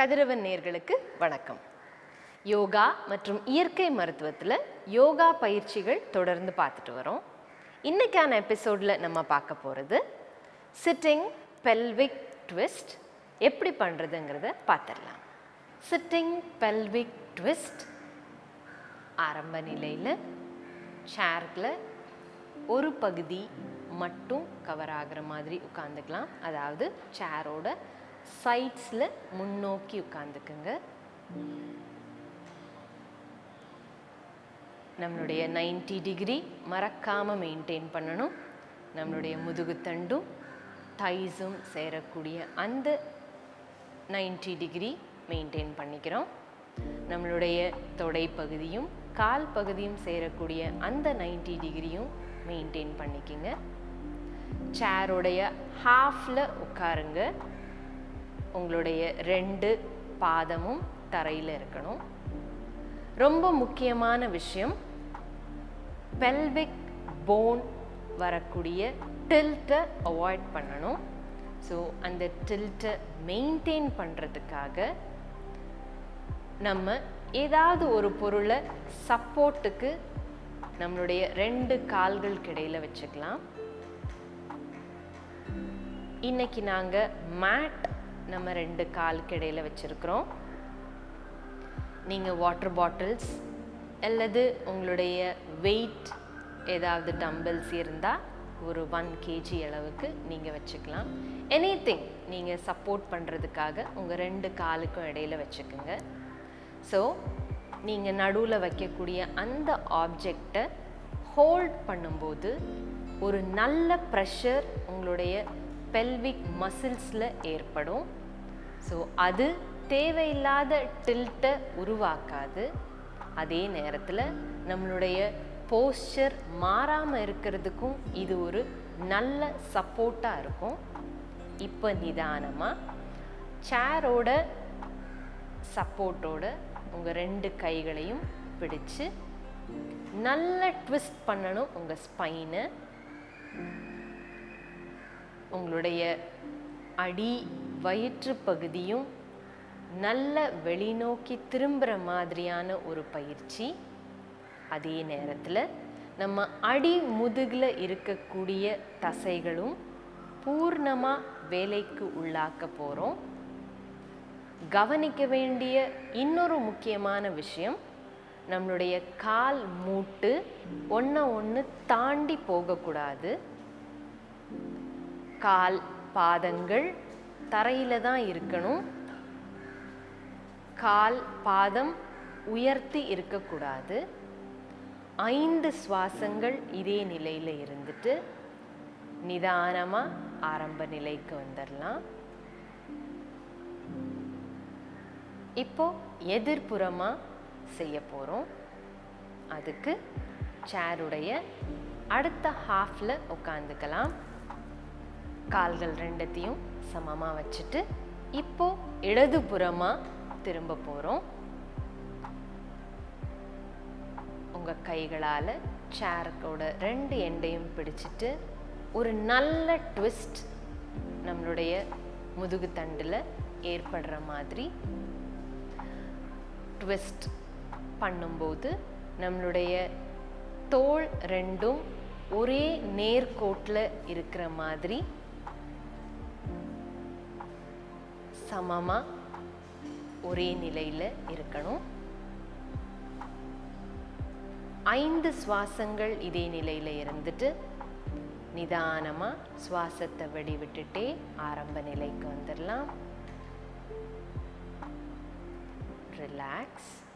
கதிரவன் நேர்களுக்கு வணக்கம் யோகா மற்றும் இயற்கை மருத்துவத்தில் யோகா பயிற்சிகள் தொடர்ந்து பார்த்துட்டு வரோம் இன்னைக்கான எபிசோடில் நம்ம பார்க்க போகிறது சிட்டிங் பெல்விக் ட்விஸ்ட் எப்படி பண்ணுறதுங்கிறத பார்த்துடலாம் சிட்டிங் பெல்விக் ட்விஸ்ட் ஆரம்ப நிலையில் சேரில் ஒரு பகுதி மட்டும் கவர் ஆகுற மாதிரி உட்காந்துக்கலாம் அதாவது சேரோட சைட்ஸில் முன்னோக்கி உட்காந்துக்குங்க நம்மளுடைய 90 டிகிரி மறக்காமல் மெயின்டைன் பண்ணணும் நம்மளுடைய முதுகுத்தண்டும் தைஸும் சேரக்கூடிய அந்த 90 டிகிரி மெயின்டைன் பண்ணிக்கிறோம் நம்மளுடைய தொடை பகுதியும் கால் பகுதியும் சேரக்கூடிய அந்த 90 டிகிரியும் மெயின்டைன் பண்ணிக்கிங்க சேரோடைய ஹாஃபில் உட்காருங்க உங்களுடைய ரெண்டு பாதமும் தரையில் இருக்கணும் ரொம்ப முக்கியமான விஷயம் பெல்விக் போன் வரக்கூடிய டில்ட்டை அவாய்ட் பண்ணணும் ஸோ அந்த டில்ட்டை மெயின்டைன் பண்ணுறதுக்காக நம்ம ஏதாவது ஒரு பொருளை சப்போர்ட்டுக்கு நம்மளுடைய ரெண்டு கால்களுக்கு இடையில வச்சுக்கலாம் இன்னைக்கு நாங்கள் மேட் நம்ம ரெண்டு காலுக்கு இடையில வச்சுருக்கிறோம் நீங்கள் வாட்டர் பாட்டில்ஸ் அல்லது உங்களுடைய வெயிட் ஏதாவது டம்பிள்ஸ் இருந்தால் ஒரு ஒன் கேஜி அளவுக்கு நீங்கள் வச்சுக்கலாம் எனி திங் நீங்கள் சப்போர்ட் பண்ணுறதுக்காக உங்கள் ரெண்டு காலுக்கும் இடையில வச்சுக்கோங்க ஸோ நீங்கள் நடுவில் வைக்கக்கூடிய அந்த ஆப்ஜெக்டை ஹோல்ட் பண்ணும்போது ஒரு நல்ல ப்ரெஷர் உங்களுடைய பெல்விக் மசில்ஸில் ஏற்படும் ஸோ அது தேவையில்லாத டில்ட்டை உருவாக்காது அதே நேரத்தில் நம்மளுடைய போஸ்டர் மாறாமல் இருக்கிறதுக்கும் இது ஒரு நல்ல சப்போர்ட்டாக இருக்கும் இப்போ நிதானமாக சேரோட சப்போர்ட்டோட உங்கள் ரெண்டு கைகளையும் பிடிச்சு நல்ல ட்விஸ்ட் பண்ணணும் உங்கள் ஸ்பைனை உங்களுடைய அடி வயிற்று பகுதியும் நல்ல வெளிநோக்கி திரும்புகிற மாதிரியான ஒரு பயிற்சி அதே நேரத்தில் நம்ம அடி முதுகில் இருக்கக்கூடிய தசைகளும் பூர்ணமாக வேலைக்கு உள்ளாக்க போகிறோம் கவனிக்க வேண்டிய இன்னொரு முக்கியமான விஷயம் நம்மளுடைய கால் மூட்டு ஒன்றை ஒன்று தாண்டி போகக்கூடாது கால் பாதங்கள் தரையில தான் இருக்கணும் கால் பாதம் உயர்த்தி இருக்கக்கூடாது ஐந்து சுவாசங்கள் இதே நிலையில் இருந்துட்டு நிதானமாக ஆரம்ப நிலைக்கு வந்துடலாம் இப்போ எதிர்ப்புறமாக செய்ய போகிறோம் அதுக்கு சேருடைய அடுத்த ஹாஃபில் உட்காந்துக்கலாம் கால்கள் ரெண்டத்தையும் சமமாக வச்சுட்டு இப்போ இடதுபுறமாக திரும்ப போகிறோம் உங்கள் கைகளால் சேரோட ரெண்டு எண்டையும் பிடிச்சிட்டு ஒரு நல்ல ட்விஸ்ட் நம்மளுடைய முதுகு தண்டில் ஏற்படுற மாதிரி ட்விஸ்ட் பண்ணும்போது நம்மளுடைய தோல் ரெண்டும் ஒரே நேர்கோட்டில் இருக்கிற மாதிரி சமமாக ஒரே நிலையில் இருக்கணும் ஐந்து சுவாசங்கள் இதே நிலையில் இருந்துட்டு நிதானமாக சுவாசத்தை வெடி விட்டுட்டே ஆரம்ப நிலைக்கு வந்துடலாம் ரிலாக்ஸ்